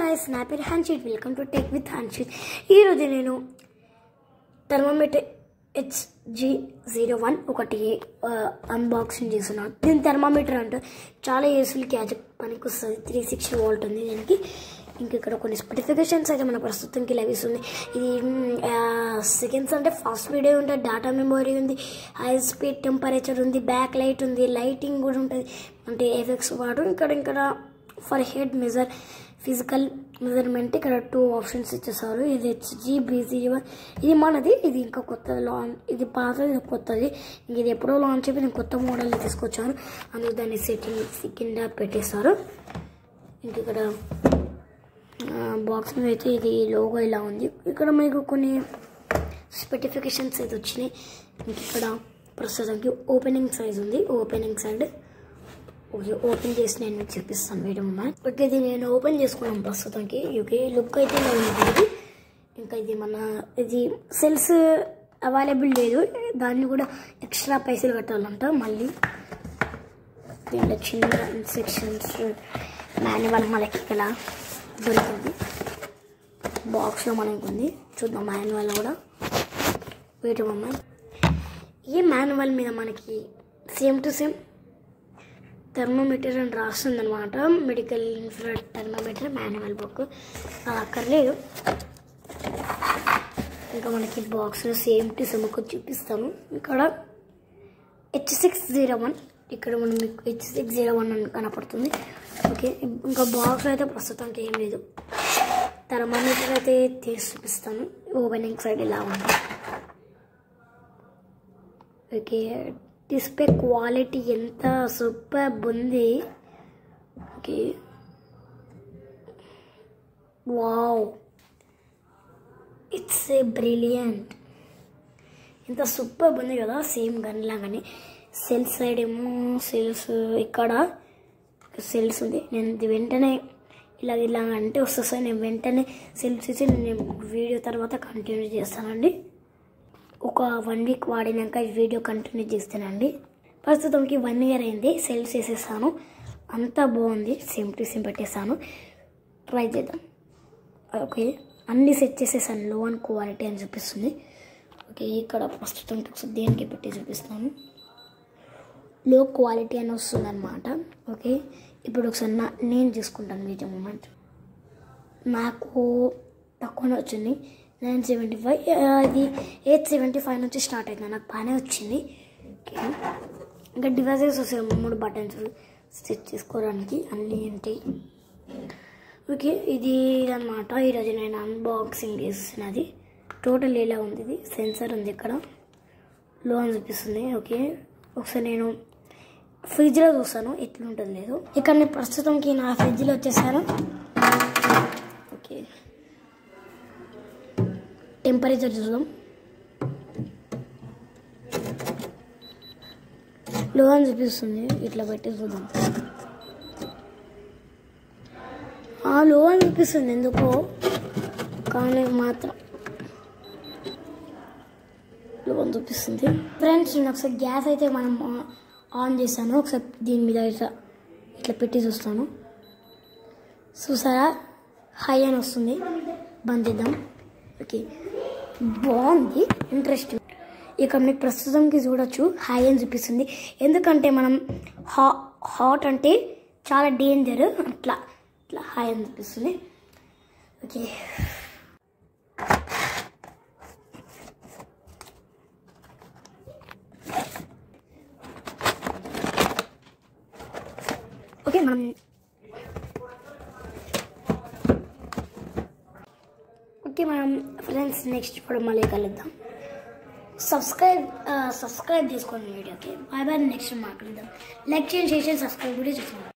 guys నా పేరు హన్షీట్ వెల్కమ్ టు టెక్ విత్ హన్షీట్ ఈరోజు నేను thermometer H G zero one ఒకటి అన్బాక్సింగ్ చేస్తున్నాను దీని థర్మామీటర్ అంటే చాలా ఏసులు గ్యాజెట్ పనికి వస్తుంది త్రీ సిక్స్టీ వోల్ట్ ఉంది దీనికి ఇంక ఇక్కడ కొన్ని స్పెసిఫికేషన్స్ అయితే మన ప్రస్తుతానికి లభిస్తుంది ఇది సెకండ్స్ అంటే ఫాస్ట్ వీడియో ఉంటుంది డేటా మెమొరీ ఉంది హై స్పీడ్ టెంపరేచర్ ఉంది బ్యాక్ లైట్ ఉంది లైటింగ్ కూడా ఉంటుంది అంటే ఎఫెక్ట్స్ వాడు ఇక్కడ ఇక్కడ for head measure physical measurement ఇక్కడ టూ ఆప్షన్స్ ఇచ్చేసారు ఇది హెచ్జి బీజీ ఇది మనది ఇది ఇంకా కొత్తది లాంచ్ ఇది పాతది ఇది కొత్తది ఇంక ఇది ఎప్పుడో లాంచ్ అయిపోయి నేను కొత్త మోడల్ తీసుకొచ్చాను అందుకు దాన్ని సెట్టింగ్స్ కింద పెట్టేశారు ఇంక ఇక్కడ బాక్స్ మీద అయితే ఇది లోగో ఇలా ఉంది ఇక్కడ మీకు కొన్ని స్పెసిఫికేషన్స్ అయితే వచ్చినాయి ఇంక ఇక్కడ ప్రస్తుతానికి ఓపెనింగ్ సైజ్ ఉంది ఓపెనింగ్ సైడ్ ఓకే ఓపెన్ చేసి నేను మీకు చూపిస్తాను వీడియో మొన్న ఓకే ఇది నేను ఓపెన్ చేసుకున్నాను ప్రస్తుతానికి ఓకే లుక్ అయితే నేను ఇది ఇంకా ఇది మన ఇది సెల్స్ అవైలబుల్ లేదు దాన్ని కూడా ఎక్స్ట్రా పైసలు కట్టాలంట మళ్ళీ దీంట్లో చిన్న ఇన్స్ట్రక్షన్స్ మాన్యువల్ మనకి ఇలా దొరికింది బాక్స్లో మనకు ఉంది చూద్దాం మాన్యువల్ కూడా వీటి బొమ్మ ఈ మాన్యువల్ మీద మనకి సేమ్ టు సేమ్ థర్మోమీటర్ అని రాస్తుంది అనమాట medical infrared thermometer manual book అది అక్కర్లేదు ఇంకా మనకి బాక్స్లో సేమ్ టు సేమ్ ఒక చూపిస్తాను ఇక్కడ హెచ్ సిక్స్ జీరో వన్ ఇక్కడ మనం మీకు హెచ్ సిక్స్ జీరో వన్ అని కనపడుతుంది ఓకే ఇంకా బాక్స్ అయితే ప్రస్తుతానికి ఏం లేదు థర్మోమీటర్ అయితే తీసి చూపిస్తాను ఓపెనింగ్ సైడ్ ఇలా ఉంది ఓకే డిస్ప్లే క్వాలిటీ ఎంత సూపర్ ఉంది okay wow it's a brilliant ఇంత సూపర్ ఉంది కదా సేమ్ గన్ లాగానే సెల్స్ సైడ్ ఏమో సెల్స్ ఇక్కడ సెల్స్ ఉంది నేను ఇది వెంటనే ఇలా ఇలా అంటే వస్తుంది నేను వెంటనే సెల్స్ ఇచ్చి నేను వీడియో తర్వాత కంటిన్యూ చేస్తానండి ఒక వన్ వీక్ వాడినాక ఈ వీడియో కంటిన్యూ చేస్తానండి ప్రస్తుతంకి వన్ ఇయర్ అయింది సెల్స్ వేసేసాను అంతా బాగుంది సేమ్ టు సేమ్ పెట్టేసాను ట్రై చేద్దాం ఓకే అన్ని సెట్ చేసేసాను లో అండ్ క్వాలిటీ అని చూపిస్తుంది ఓకే ఇక్కడ ప్రస్తుతం ఒకసారి దేనికి పెట్టి చూపిస్తాను లో క్వాలిటీ అని వస్తుంది అనమాట ఓకే ఇప్పుడు ఒకసారి నా నేను చూసుకుంటాను వీడియో మూమెంట్ నాకు తక్కువనే వచ్చింది నైన్ సెవెంటీ ఫైవ్ అది ఎయిట్ సెవెంటీ ఫైవ్ నుంచి స్టార్ట్ అవుతుంది నాకు బాగానే వచ్చింది ఓకే ఇంకా డివైజెస్ వస్తాయి మూడు బటన్స్ సెట్ చేసుకోవడానికి అన్నీ ఏంటి ఓకే ఇది అనమాట ఈరోజు నేను అన్బాక్సింగ్ చేస్తున్నది టోటల్ ఇలా ఉంది ఇది సెన్సర్ ఉంది ఇక్కడ లో అని చూపిస్తుంది ఓకే ఒకసారి నేను ఫ్రిడ్జ్లో చూస్తాను ఎట్లుంటుంది లేదు ఇక్కడ నేను ప్రస్తుతంకి నా ఫ్రిడ్జ్లో వచ్చేసాను ఓకే టెంపరేచర్ చూద్దాం లో అని చూపిస్తుంది ఇట్లా పెట్టి చూద్దాం ఆ లో అని చూపిస్తుంది ఎందుకో కానీ మాత్రం లో అని చూపిస్తుంది ఫ్రెండ్స్ నేను ఒకసారి గ్యాస్ అయితే మనం ఆన్ చేశాను ఒకసారి దీని మీద ఇట్లా ఇట్లా పెట్టి చూస్తాను చూసారా హై అని వస్తుంది బంద్ చేద్దాం ఓకే బాగుంది ఇంట్రెస్టింగ్ ఇక మీకు ప్రస్తుతంకి చూడొచ్చు హై అని చూపిస్తుంది ఎందుకంటే మనం హా హాట్ అంటే చాలా డేంజర్ అట్లా ఇట్లా హై అని చూపిస్తుంది ఓకే ఓకే మనం ఓకే మనం ఫ్రెండ్స్ నెక్స్ట్ ఇప్పుడు మళ్ళీ కలుద్దాం సబ్స్క్రైబ్ సబ్స్క్రైబ్ చేసుకోండి వీడియోకి బాయ్ బాయ్ నెక్స్ట్ మాట్లాడదాం లైక్ చేయండి షేర్ చేయండి సబ్స్క్రైబ్ కూడా చేసుకోండి